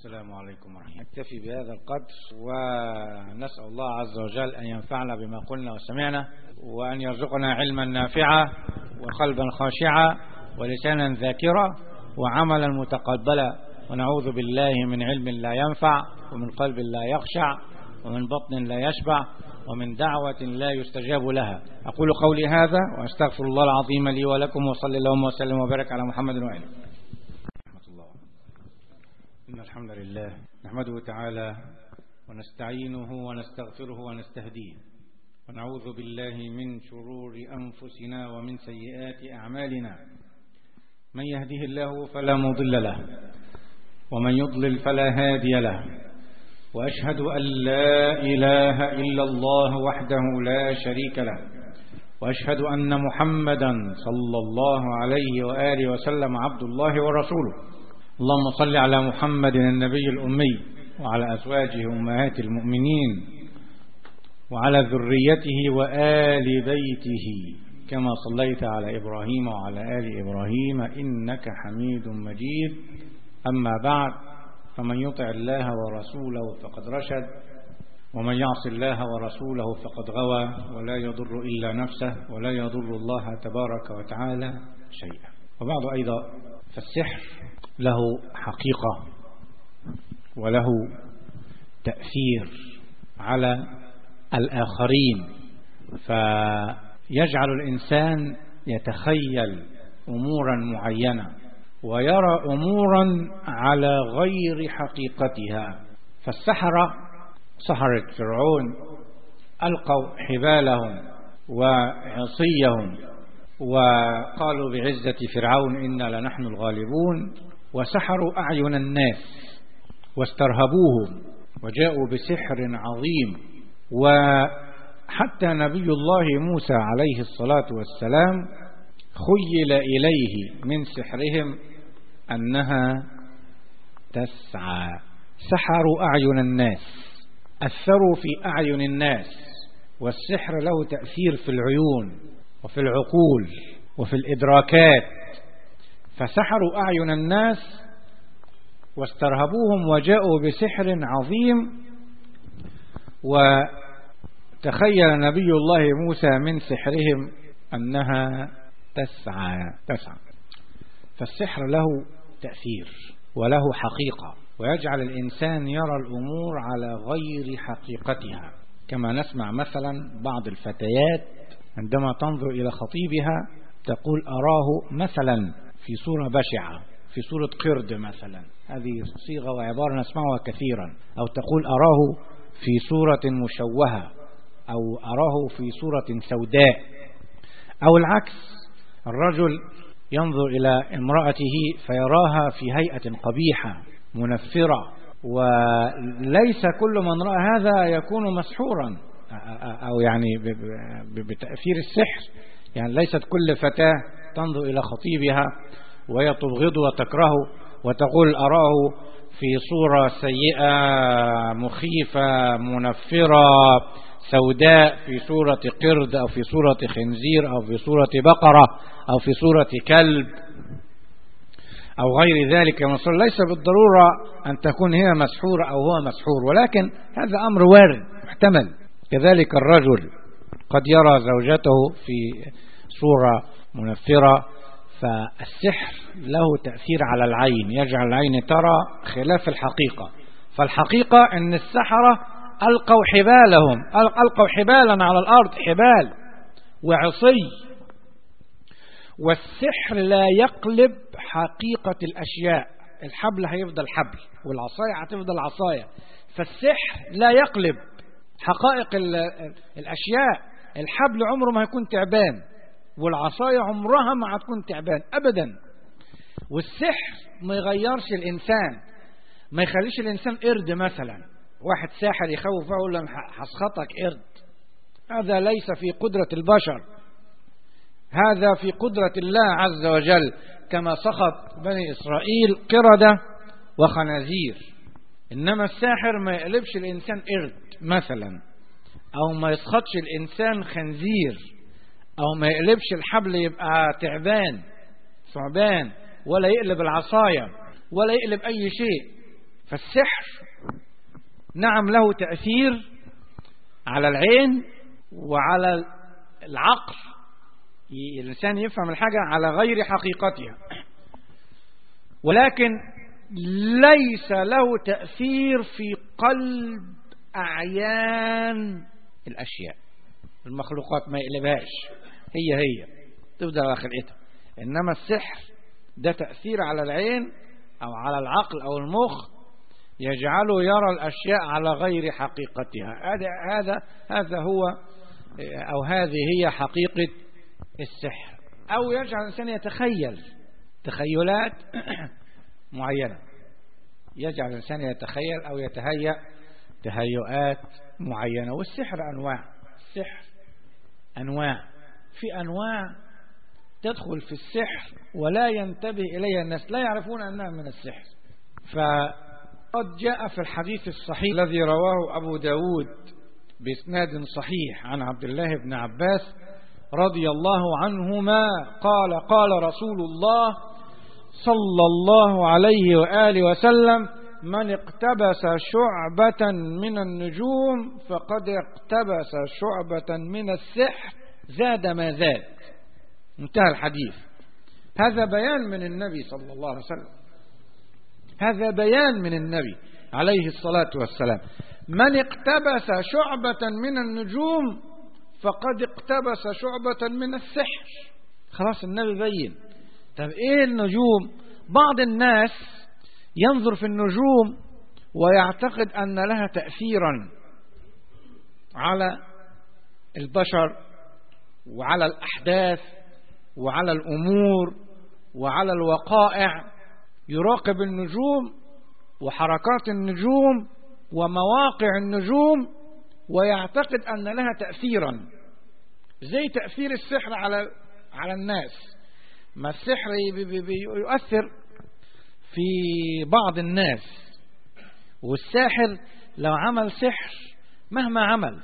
السلام عليكم ورحمة الله نكتفي بهذا القدر ونسأل الله عز وجل أن ينفعنا بما قلنا وسمعنا وأن يرزقنا علما نافعا وقلبا خاشعا ولسانا ذاكرا وعملا متقبلا ونعوذ بالله من علم لا ينفع ومن قلب لا يخشع ومن بطن لا يشبع ومن دعوة لا يستجاب لها أقول قولي هذا وأستغفر الله العظيم لي ولكم وصلي اللهم وسلم وبارك على محمد وآله رحمة الله إن الحمد لله نحمده تعالى ونستعينه ونستغفره ونستهديه ونعوذ بالله من شرور أنفسنا ومن سيئات أعمالنا من يهده الله فلا مضل له ومن يضلل فلا هادي له وأشهد أن لا إله إلا الله وحده لا شريك له وأشهد أن محمدا صلى الله عليه وآله وسلم عبد الله ورسوله اللهم صل على محمد النبي الأمي وعلى أزواجه أمهات المؤمنين وعلى ذريته وآل بيته كما صليت على إبراهيم وعلى آل إبراهيم إنك حميد مجيد أما بعد فمن يطع الله ورسوله فقد رشد ومن يعص الله ورسوله فقد غوى ولا يضر إلا نفسه ولا يضر الله تبارك وتعالى شيئا وبعد أيضا فالسحر له حقيقة وله تأثير على الآخرين فيجعل الإنسان يتخيل أمورا معينة ويرى أمورا على غير حقيقتها فالسحرة سحرة فرعون ألقوا حبالهم وعصيهم وقالوا بعزة فرعون إنا لنحن الغالبون وسحروا أعين الناس واسترهبوهم وجاءوا بسحر عظيم وحتى نبي الله موسى عليه الصلاة والسلام خيل إليه من سحرهم أنها تسعى سحروا أعين الناس أثروا في أعين الناس والسحر له تأثير في العيون وفي العقول وفي الإدراكات فسحروا أعين الناس واسترهبوهم وجاءوا بسحر عظيم وتخيل نبي الله موسى من سحرهم أنها تسعى تسعى فالسحر له تأثير وله حقيقة ويجعل الإنسان يرى الأمور على غير حقيقتها كما نسمع مثلا بعض الفتيات عندما تنظر إلى خطيبها تقول أراه مثلا في صورة بشعة في صورة قرد مثلا هذه صيغة وعبارة نسمعها كثيرا أو تقول أراه في صورة مشوهة أو أراه في صورة سوداء أو العكس الرجل ينظر إلى امرأته فيراها في هيئة قبيحة منفرة وليس كل من رأى هذا يكون مسحورا أو يعني بتأثير السحر يعني ليست كل فتاة تنظر إلى خطيبها وهي تبغضه وتكرهه وتقول أراه في صورة سيئة مخيفة منفرة سوداء في صورة قرد أو في صورة خنزير أو في صورة بقرة أو في صورة كلب أو غير ذلك من صورة ليس بالضرورة أن تكون هي مسحورة أو هو مسحور ولكن هذا أمر وارد محتمل كذلك الرجل قد يرى زوجته في صورة منفرة فالسحر له تأثير على العين يجعل العين ترى خلاف الحقيقة فالحقيقة أن السحرة ألقوا حبالهم ألقوا حبالا على الأرض حبال وعصي والسحر لا يقلب حقيقة الأشياء الحبل هيفضل حبل والعصاية هتفضل عصاية فالسحر لا يقلب حقائق الأشياء الحبل عمره ما هيكون تعبان والعصاية عمرها ما هتكون تعبان أبدا والسحر ما يغيرش الإنسان ما يخليش الإنسان قرد مثلا واحد ساحر يخوف يقول له هسخطك قرد هذا ليس في قدرة البشر هذا في قدرة الله عز وجل كما سخط بني إسرائيل قردة وخنازير إنما الساحر ما يقلبش الإنسان قرد مثلا أو ما يسخطش الإنسان خنزير أو ما يقلبش الحبل يبقى تعبان ثعبان ولا يقلب العصاية ولا يقلب أي شيء فالسحر نعم له تأثير على العين وعلى العقل الإنسان يفهم الحاجة على غير حقيقتها ولكن ليس له تأثير في قلب أعيان الأشياء المخلوقات ما يقلبهاش هي هي تفضل على خلقتها إنما السحر ده تأثير على العين أو على العقل أو المخ يجعله يرى الأشياء على غير حقيقتها هذا هذا هذا هو أو هذه هي حقيقة السحر أو يجعل الإنسان يتخيل تخيلات معينة يجعل الإنسان يتخيل أو يتهيأ تهيؤات معينة والسحر أنواع السحر أنواع في أنواع تدخل في السحر ولا ينتبه إليها الناس لا يعرفون أنها من السحر فقد جاء في الحديث الصحيح الذي رواه أبو داود بإسناد صحيح عن عبد الله بن عباس رضي الله عنهما قال قال رسول الله صلى الله عليه وآله وسلم من اقتبس شعبة من النجوم فقد اقتبس شعبة من السحر زاد ما زاد انتهى الحديث هذا بيان من النبي صلى الله عليه وسلم هذا بيان من النبي عليه الصلاة والسلام من اقتبس شعبة من النجوم فقد اقتبس شعبة من السحر خلاص النبي بين طب ايه النجوم بعض الناس ينظر في النجوم ويعتقد أن لها تأثيرا على البشر وعلى الأحداث وعلى الأمور وعلى الوقائع يراقب النجوم وحركات النجوم ومواقع النجوم ويعتقد أن لها تأثيرا زي تأثير السحر على على الناس ما السحر يؤثر في بعض الناس والساحر لو عمل سحر مهما عمل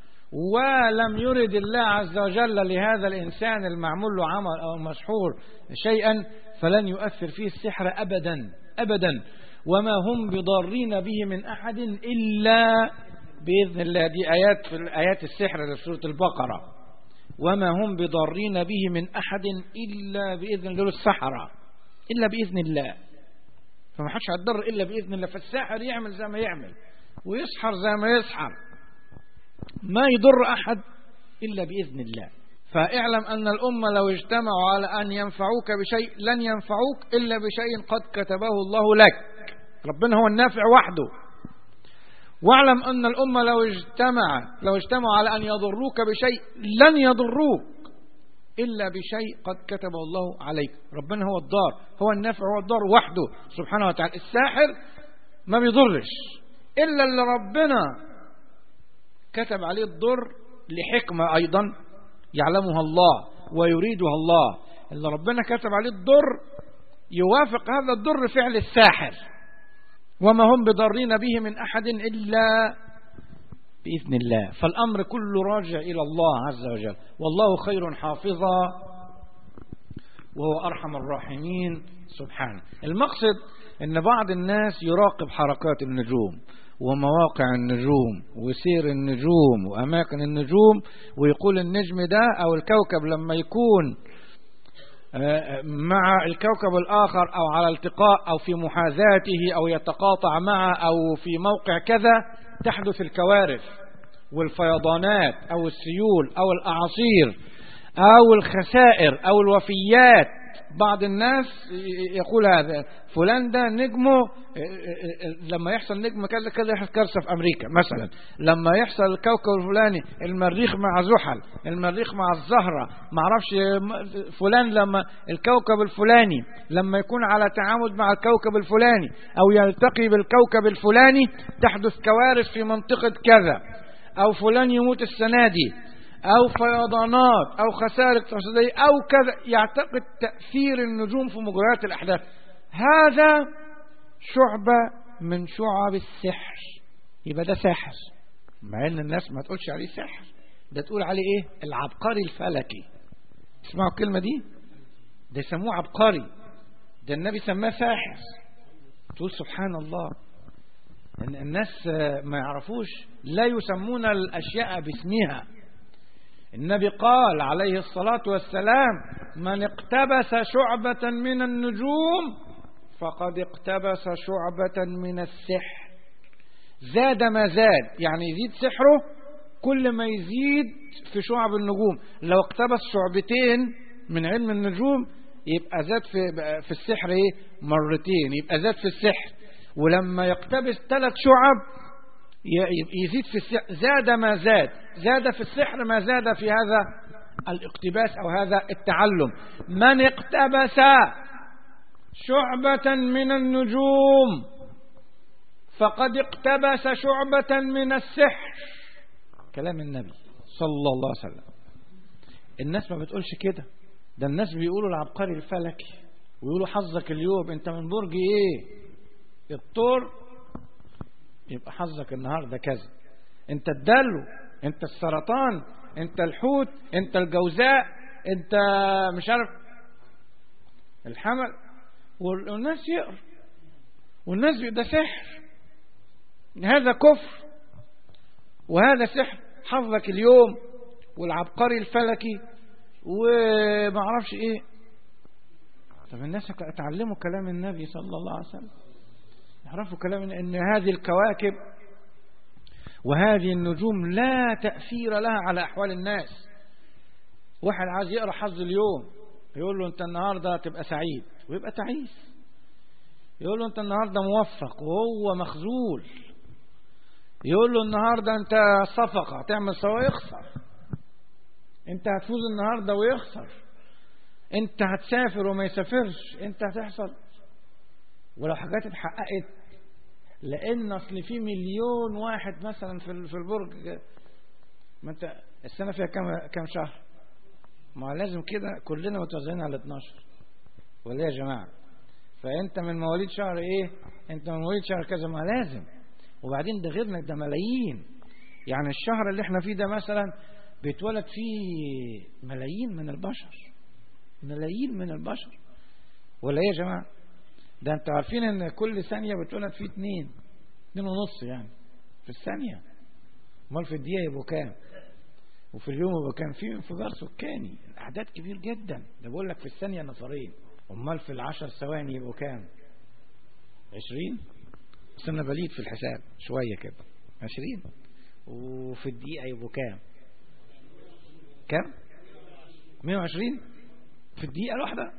ولم يرد الله عز وجل لهذا الإنسان المعمول له عمل أو مسحور شيئا فلن يؤثر فيه السحر أبدا أبدا وما هم بضارين به من أحد إلا بإذن الله دي آيات في آيات السحر في سورة البقرة وما هم بضارين به من أحد إلا بإذن الله السحرة إلا بإذن الله فما حدش هتضر إلا بإذن الله فالساحر يعمل زي ما يعمل ويسحر زي ما يسحر ما يضر أحد إلا بإذن الله فاعلم أن الأمة لو اجتمعوا على أن ينفعوك بشيء لن ينفعوك إلا بشيء قد كتبه الله لك ربنا هو النافع وحده واعلم أن الأمة لو اجتمع لو اجتمعوا على أن يضروك بشيء لن يضروك إلا بشيء قد كتبه الله عليك ربنا هو الضار هو النافع هو الضار وحده سبحانه وتعالى الساحر ما بيضرش إلا اللي ربنا كتب عليه الضر لحكمة أيضا يعلمها الله ويريدها الله اللي ربنا كتب عليه الضر يوافق هذا الضر فعل الساحر وما هم بضارين به من أحد إلا بإذن الله فالأمر كله راجع إلى الله عز وجل والله خير حافظا وهو أرحم الراحمين سبحانه المقصد أن بعض الناس يراقب حركات النجوم ومواقع النجوم وسير النجوم وأماكن النجوم ويقول النجم ده أو الكوكب لما يكون مع الكوكب الآخر أو على التقاء أو في محاذاته أو يتقاطع معه أو في موقع كذا تحدث الكوارث والفيضانات أو السيول أو الأعاصير أو الخسائر أو الوفيات بعض الناس يقول هذا فلان ده نجمه لما يحصل نجم كذا كذا يحصل كارثه في امريكا مثلا لما يحصل الكوكب الفلاني المريخ مع زحل المريخ مع الزهره ما اعرفش فلان لما الكوكب الفلاني لما يكون على تعامد مع الكوكب الفلاني او يلتقي بالكوكب الفلاني تحدث كوارث في منطقه كذا او فلان يموت السنه دي أو فيضانات أو خسائر اقتصادية أو كذا يعتقد تأثير النجوم في مجريات الأحداث هذا شعبة من شعب السحر يبقى ده ساحر مع ان الناس ما تقولش عليه سحر ده تقول عليه ايه العبقري الفلكي اسمعوا الكلمة دي ده يسموه عبقري ده النبي سماه ساحر تقول سبحان الله الناس ما يعرفوش لا يسمون الأشياء باسمها النبي قال عليه الصلاة والسلام من اقتبس شعبة من النجوم فقد اقتبس شعبة من السحر زاد ما زاد يعني يزيد سحره كل ما يزيد في شعب النجوم لو اقتبس شعبتين من علم النجوم يبقى زاد في في السحر ايه مرتين يبقى زاد في السحر ولما يقتبس ثلاث شعب يزيد في السحر زاد ما زاد زاد في السحر ما زاد في هذا الاقتباس او هذا التعلم من اقتبس شعبة من النجوم فقد اقتبس شعبة من السحر كلام النبي صلى الله عليه وسلم الناس ما بتقولش كده ده الناس بيقولوا العبقري الفلكي ويقولوا حظك اليوم انت من برج ايه الطور يبقى حظك النهارده كذا انت الدلو انت السرطان انت الحوت انت الجوزاء انت مش عارف الحمل والناس يقر والناس ده سحر هذا كفر وهذا سحر حظك اليوم والعبقري الفلكي وما اعرفش ايه طب الناس اتعلموا كلام النبي صلى الله عليه وسلم يعرفوا كلام ان هذه الكواكب وهذه النجوم لا تأثير لها على أحوال الناس واحد عايز يقرأ حظ اليوم يقول له أنت النهاردة تبقى سعيد ويبقى تعيس يقول له أنت النهاردة موفق وهو مخزول يقول له النهاردة أنت صفقة هتعمل سوا يخسر أنت هتفوز النهاردة ويخسر أنت هتسافر وما يسافرش أنت هتحصل ولو حاجات اتحققت لان اصل في مليون واحد مثلا في في البرج ما انت السنه فيها كام كام شهر ما لازم كده كلنا متوزعين على 12 ولا يا جماعه فانت من مواليد شهر ايه انت من مواليد شهر كذا ما لازم وبعدين ده غيرنا ده ملايين يعني الشهر اللي احنا فيه ده مثلا بيتولد فيه ملايين من البشر ملايين من البشر ولا ايه يا جماعه ده انتوا عارفين ان كل ثانية بتولد فيه اتنين اتنين ونص يعني في الثانية امال في الدقيقة يبقوا كام وفي اليوم يبقوا كام في انفجار سكاني الاعداد كبير جدا ده بقول لك في الثانية نفرين امال في العشر ثواني يبقوا كام عشرين بس انا بليد في الحساب شوية كده عشرين وفي الدقيقة يبقوا كام كام 120 في الدقيقة الواحدة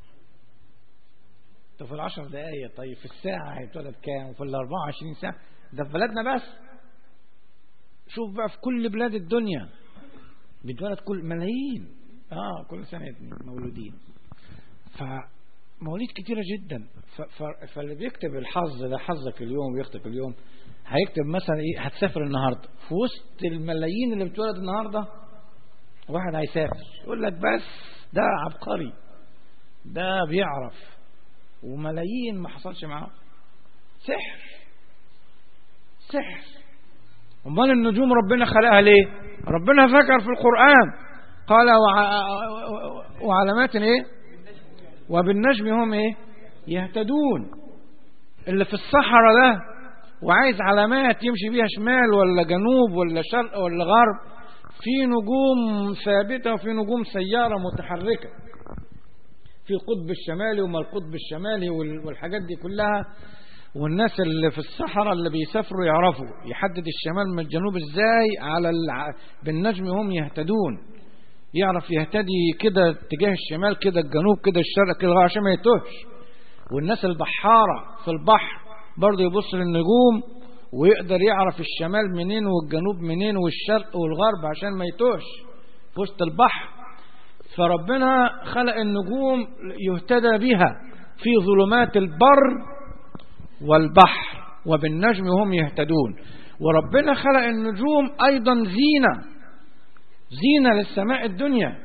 طب في العشر دقايق طيب في الساعة هيتولد كام وفي الأربعة وعشرين ساعة ده في بلدنا بس شوف بقى في كل بلاد الدنيا بيتولد كل ملايين اه كل سنة مولودين فمواليد كتيرة جدا فاللي بيكتب الحظ ده حظك اليوم بيكتب اليوم هيكتب مثلا ايه هتسافر النهاردة في وسط الملايين اللي بتولد النهاردة واحد هيسافر يقول لك بس ده عبقري ده بيعرف وملايين ما حصلش معاهم سحر سحر امال النجوم ربنا خلقها ليه ربنا ذكر في القرآن قال وع... وعلامات ايه وبالنجم هم ايه يهتدون اللي في الصحراء ده وعايز علامات يمشي بيها شمال ولا جنوب ولا شرق ولا غرب في نجوم ثابتة وفي نجوم سيارة متحركة في القطب الشمالي وما القطب الشمالي والحاجات دي كلها والناس اللي في الصحراء اللي بيسافروا يعرفوا يحدد الشمال من الجنوب ازاي على الع... بالنجم هم يهتدون يعرف يهتدي كده اتجاه الشمال كده الجنوب كده الشرق كده عشان ما يتوهش والناس البحارة في البحر برضه يبص للنجوم ويقدر يعرف الشمال منين والجنوب منين والشرق والغرب عشان ما يتوهش في وسط البحر فربنا خلق النجوم يهتدى بها في ظلمات البر والبحر وبالنجم هم يهتدون وربنا خلق النجوم أيضا زينة زينة للسماء الدنيا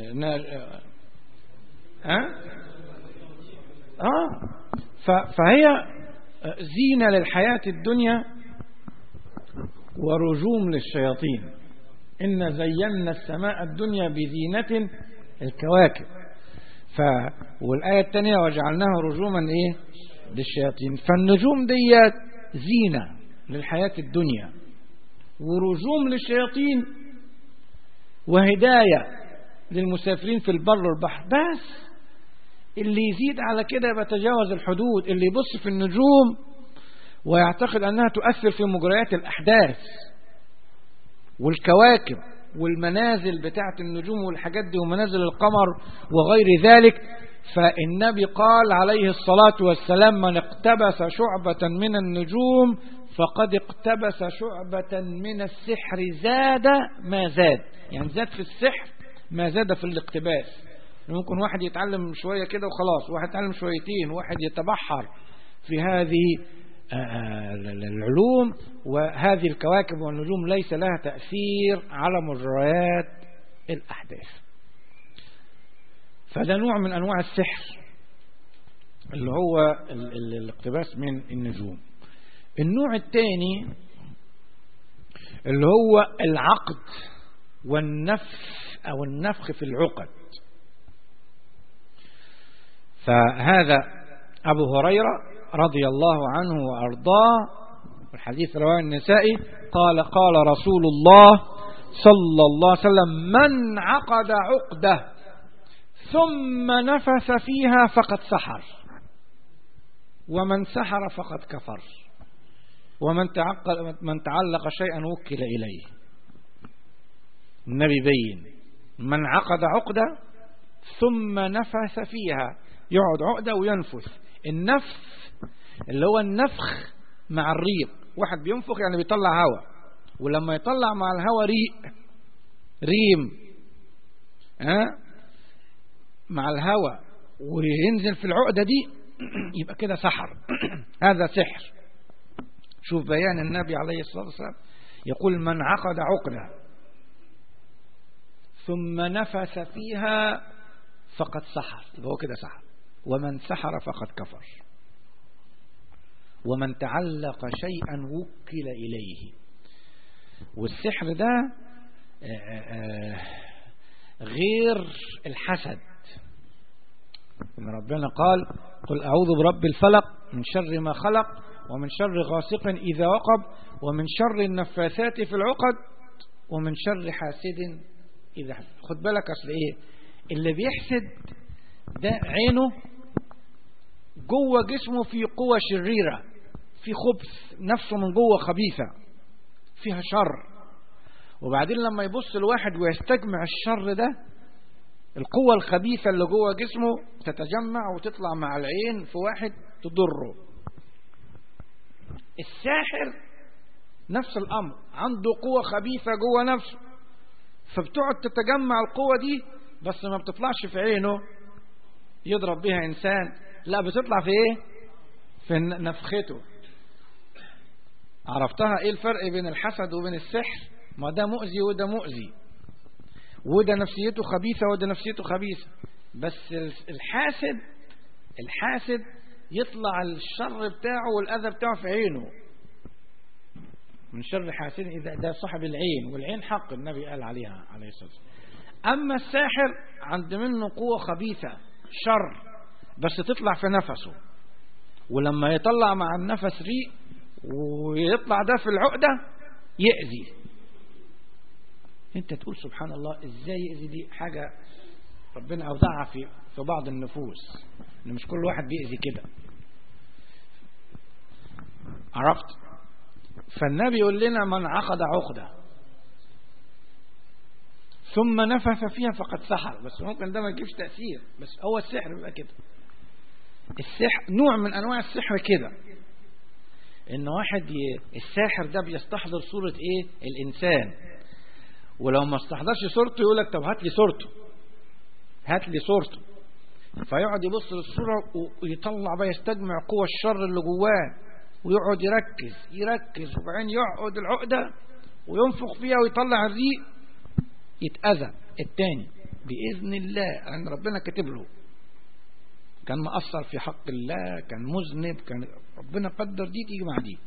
ها آه فهي زينة للحياة الدنيا ورجوم للشياطين إن زينا السماء الدنيا بزينة الكواكب ف والآية الثانية وجعلناها رجوما إيه للشياطين فالنجوم ديت زينة للحياة الدنيا ورجوم للشياطين وهداية للمسافرين في البر والبحر بس اللي يزيد على كده يبقى تجاوز الحدود اللي يبص في النجوم ويعتقد أنها تؤثر في مجريات الأحداث والكواكب والمنازل بتاعة النجوم والحاجات دي ومنازل القمر وغير ذلك فالنبي قال عليه الصلاة والسلام من اقتبس شعبة من النجوم فقد اقتبس شعبة من السحر زاد ما زاد يعني زاد في السحر ما زاد في الاقتباس ممكن واحد يتعلم شوية كده وخلاص واحد يتعلم شويتين واحد يتبحر في هذه العلوم وهذه الكواكب والنجوم ليس لها تأثير على مجريات الأحداث فده نوع من أنواع السحر اللي هو الاقتباس من النجوم النوع الثاني اللي هو العقد والنفخ أو النفخ في العقد فهذا أبو هريرة رضي الله عنه وأرضاه الحديث رواه النسائي قال قال رسول الله صلى الله عليه وسلم من عقد عقده ثم نفث فيها فقد سحر ومن سحر فقد كفر ومن تعقل من تعلق شيئا وكل إليه النبي بين من عقد عقدة ثم نفث فيها يقعد عقدة وينفث النفث اللي هو النفخ مع الريق واحد بينفخ يعني بيطلع هواء ولما يطلع مع الهواء ريق ريم ها مع الهواء وينزل في العقدة دي يبقى كده سحر هذا سحر شوف بيان النبي عليه الصلاة والسلام يقول من عقد عقدة ثم نفس فيها فقد سحر يبقى هو كده سحر ومن سحر فقد كفر ومن تعلق شيئا وكل إليه والسحر ده غير الحسد إن ربنا قال قل أعوذ برب الفلق من شر ما خلق ومن شر غاسق إذا وقب ومن شر النفاثات في العقد ومن شر حاسد إذا حسد خد بالك أصل إيه اللي بيحسد ده عينه جوه جسمه في قوة شريرة في خبث نفسه من جوه خبيثة فيها شر وبعدين لما يبص الواحد ويستجمع الشر ده القوة الخبيثة اللي جوه جسمه تتجمع وتطلع مع العين في واحد تضره الساحر نفس الأمر عنده قوة خبيثة جوه نفسه فبتقعد تتجمع القوة دي بس ما بتطلعش في عينه يضرب بها إنسان لا بتطلع في ايه في نفخته عرفتها ايه الفرق بين الحسد وبين السحر ما ده مؤذي وده مؤذي وده نفسيته خبيثة وده نفسيته خبيثة بس الحاسد الحاسد يطلع الشر بتاعه والأذى بتاعه في عينه من شر حاسد إذا ده صاحب العين والعين حق النبي قال عليها عليه الصلاة والسلام أما الساحر عند منه قوة خبيثة شر بس تطلع في نفسه ولما يطلع مع النفس ريق ويطلع ده في العقدة يأذي انت تقول سبحان الله ازاي يأذي دي حاجة ربنا أوضعها في في بعض النفوس ان مش كل واحد بيأذي كده عرفت فالنبي يقول لنا من عقد عقدة ثم نفث فيها فقد سحر بس ممكن ده ما يجيبش تأثير بس هو السحر بيبقى كده السحر نوع من أنواع السحر كده ان واحد ي... الساحر ده بيستحضر صورة ايه الانسان ولو ما استحضرش صورته يقول لك طب هات لي صورته هات لي صورته فيقعد يبص للصورة ويطلع بقى يستجمع قوى الشر اللي جواه ويقعد يركز يركز وبعدين يقعد العقدة وينفخ فيها ويطلع الريق يتأذى التاني بإذن الله لأن ربنا كاتب له كان مقصر في حق الله كان مذنب كان ربنا قدر دي تيجي مع دي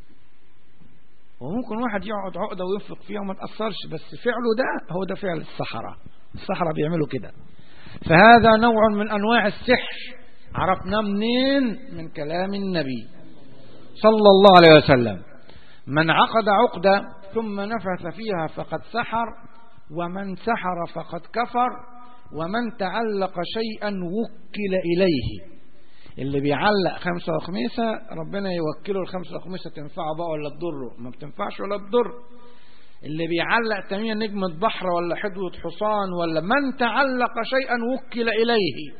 وممكن واحد يقعد عقدة وينفق فيها وما تأثرش بس فعله ده هو ده فعل الصحراء الصحراء بيعملوا كده فهذا نوع من أنواع السحر عرفنا منين من كلام النبي صلى الله عليه وسلم من عقد عقدة ثم نفث فيها فقد سحر ومن سحر فقد كفر ومن تعلق شيئا وكل إليه اللي بيعلق خمسة وخميسة ربنا يوكله الخمسة وخميسة تنفعه بقى ولا تضره ما بتنفعش ولا تضر اللي بيعلق تمية نجمة بحر ولا حدوة حصان ولا من تعلق شيئا وكل إليه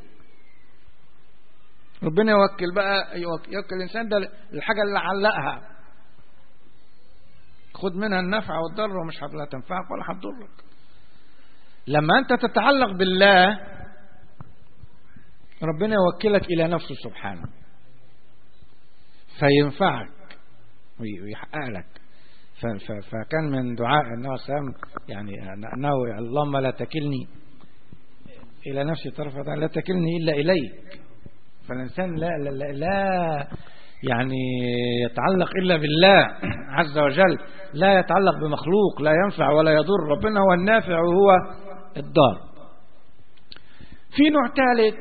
ربنا يوكل بقى يوكل الإنسان ده الحاجة اللي علقها خد منها النفع والضر ومش لا تنفعك ولا هتضرك لما أنت تتعلق بالله ربنا يوكلك إلى نفسه سبحانه فينفعك ويحقق لك فكان من دعاء النبي صلى الله عليه وسلم يعني أنه اللهم لا تكلني إلى نفسي طرفة لا تكلني إلا إليك فالإنسان لا, لا, لا, لا يعني يتعلق إلا بالله عز وجل لا يتعلق بمخلوق لا ينفع ولا يضر ربنا هو النافع وهو الضار في نوع ثالث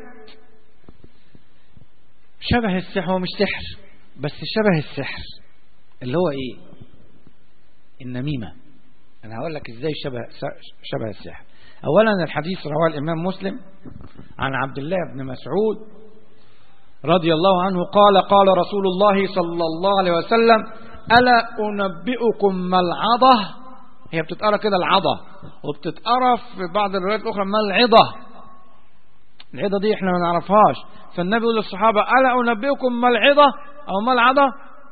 شبه السحر هو مش سحر بس شبه السحر اللي هو ايه النميمة انا هقول لك ازاي شبه شبه السحر اولا الحديث رواه الامام مسلم عن عبد الله بن مسعود رضي الله عنه قال قال رسول الله صلى الله عليه وسلم ألا أنبئكم ما العضة هي بتتقرا كده العضة وبتتقرا في بعض الروايات الأخرى ما العضة العضة دي احنا ما نعرفهاش فالنبي يقول للصحابة ألا أنبئكم ما العضة أو ما العضة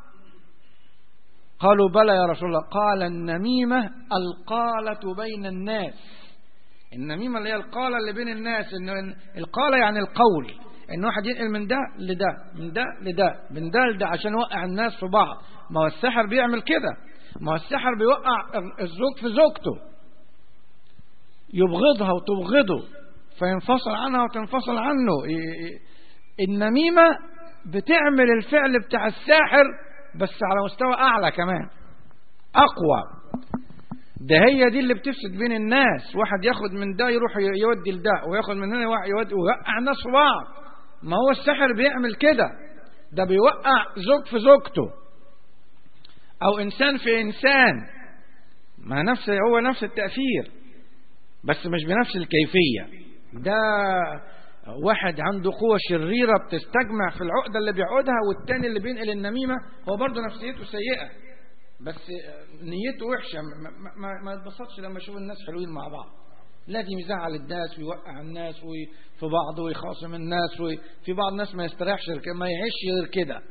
قالوا بلى يا رسول الله قال النميمة القالة بين الناس النميمة اللي هي القالة اللي بين الناس إن القالة يعني القول ان واحد ينقل من ده لده من ده لده من ده لده عشان يوقع الناس في بعض ما هو السحر بيعمل كده ما هو السحر بيوقع الزوج في زوجته يبغضها وتبغضه فينفصل عنها وتنفصل عنه النميمة بتعمل الفعل بتاع الساحر بس على مستوى أعلى كمان أقوى ده هي دي اللي بتفسد بين الناس واحد ياخد من ده يروح يودي لده وياخد من هنا يودي ويوقع الناس في بعض ما هو السحر بيعمل كده ده بيوقع زوج في زوجته او انسان في انسان ما نفس هو نفس التأثير بس مش بنفس الكيفية ده واحد عنده قوة شريرة بتستجمع في العقدة اللي بيعودها والتاني اللي بينقل النميمة هو برضه نفسيته سيئة بس نيته وحشة ما, ما يتبسطش لما يشوف الناس حلوين مع بعض لازم يزعل الناس ويوقع الناس في بعض ويخاصم الناس وفي بعض الناس ما يستريحش ما يعيش غير كده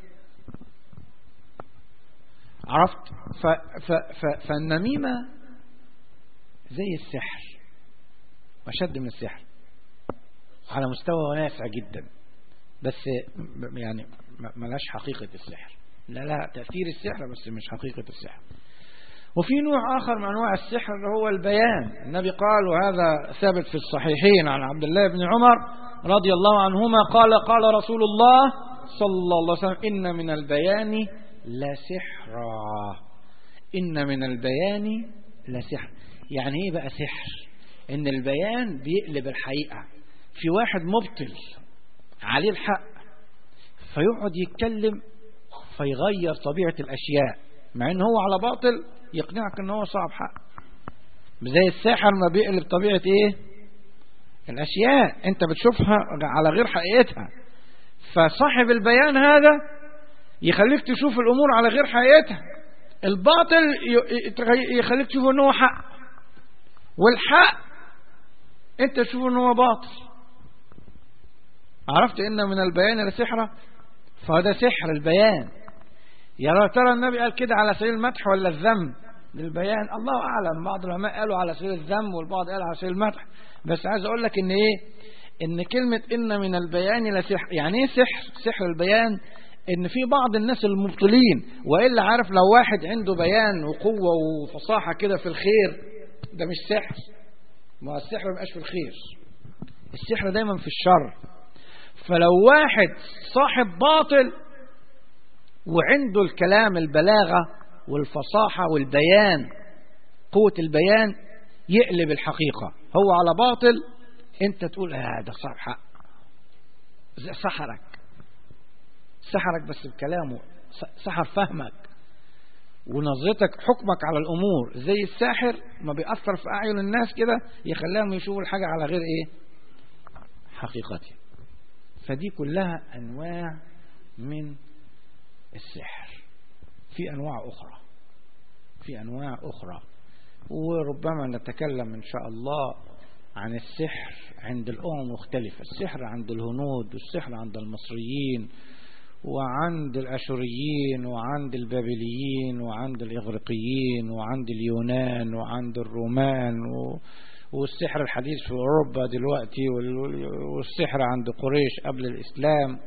عرفت ف ف ف فالنميمة زي السحر أشد من السحر على مستوى واسع جدا بس يعني ملاش حقيقة السحر لا لا تأثير السحر بس مش حقيقة السحر وفي نوع آخر من أنواع السحر اللي هو البيان النبي قال وهذا ثابت في الصحيحين عن عبد الله بن عمر رضي الله عنهما قال قال رسول الله صلى الله عليه وسلم إن من البيان لسحرا إن من البيان لسحر يعني إيه بقى سحر إن البيان بيقلب الحقيقة في واحد مبطل عليه الحق فيقعد يتكلم فيغير طبيعة الأشياء مع إن هو على باطل يقنعك إن هو صاحب حق زي الساحر ما بيقلب طبيعة إيه الأشياء أنت بتشوفها على غير حقيقتها فصاحب البيان هذا يخليك تشوف الأمور على غير حقيقتها الباطل يخليك تشوف ان هو حق والحق انت تشوف ان هو باطل عرفت ان من البيان لسحرة فهذا سحر البيان يا ترى النبي قال كده على سبيل المدح ولا الذم للبيان الله اعلم بعض العلماء قالوا على سبيل الذم والبعض قال على سبيل المدح بس عايز اقول لك ان ايه ان كلمة ان من البيان لسحر يعني ايه سحر سحر البيان ان في بعض الناس المبطلين والا عارف لو واحد عنده بيان وقوة وفصاحة كده في الخير ده مش سحر ما السحر ما يبقاش في الخير السحر دايما في الشر فلو واحد صاحب باطل وعنده الكلام البلاغة والفصاحة والبيان قوة البيان يقلب الحقيقة هو على باطل انت تقول هذا صار حق سحرك سحرك بس بكلامه سحر فهمك ونظرتك حكمك على الأمور زي الساحر ما بيأثر في أعين الناس كده يخليهم يشوفوا الحاجة على غير إيه حقيقتها فدي كلها أنواع من السحر في أنواع أخرى في أنواع أخرى وربما نتكلم إن شاء الله عن السحر عند الأمم مختلفة السحر عند الهنود والسحر عند المصريين وعند الأشوريين وعند البابليين وعند الإغريقيين وعند اليونان وعند الرومان و... والسحر الحديث في أوروبا دلوقتي والسحر عند قريش قبل الإسلام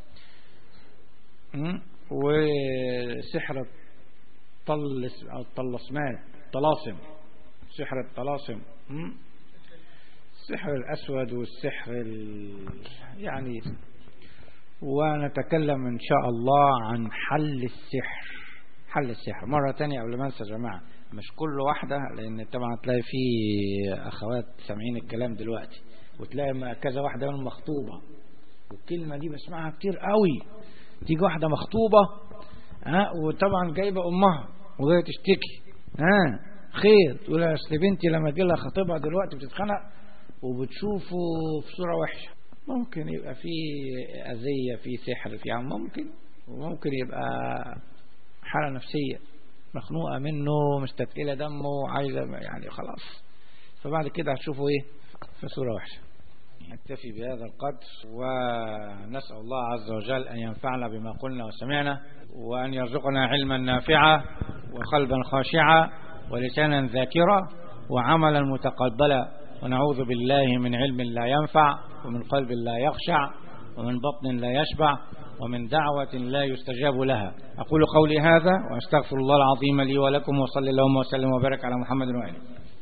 وسحر الطلس أو الطلسمان طلاسم سحر الطلاسم السحر الأسود والسحر ال... يعني ونتكلم إن شاء الله عن حل السحر حل السحر مرة تانية قبل ما انسى يا جماعة مش كل واحدة لأن طبعا تلاقي في أخوات سامعين الكلام دلوقتي وتلاقي كذا واحدة منهم مخطوبة والكلمة دي بسمعها كتير قوي تيجي واحدة مخطوبة ها وطبعا جايبة أمها وجاية تشتكي ها خير تقول يا أصل بنتي لما تجي لها خطيبها دلوقتي بتتخنق وبتشوفه في صورة وحشة ممكن يبقى في أذية في سحر في عم ممكن وممكن يبقى حالة نفسية مخنوقة منه مستثقلة دمه عايزة يعني خلاص فبعد كده هتشوفوا ايه في صورة وحشة نكتفي بهذا القدر ونسأل الله عز وجل أن ينفعنا بما قلنا وسمعنا وأن يرزقنا علما نافعا وقلبا خاشعا ولسانا ذاكرا وعملا متقبلا ونعوذ بالله من علم لا ينفع ومن قلب لا يخشع ومن بطن لا يشبع ومن دعوة لا يستجاب لها أقول قولي هذا وأستغفر الله العظيم لي ولكم وصلى اللهم وسلم وبارك على محمد وآله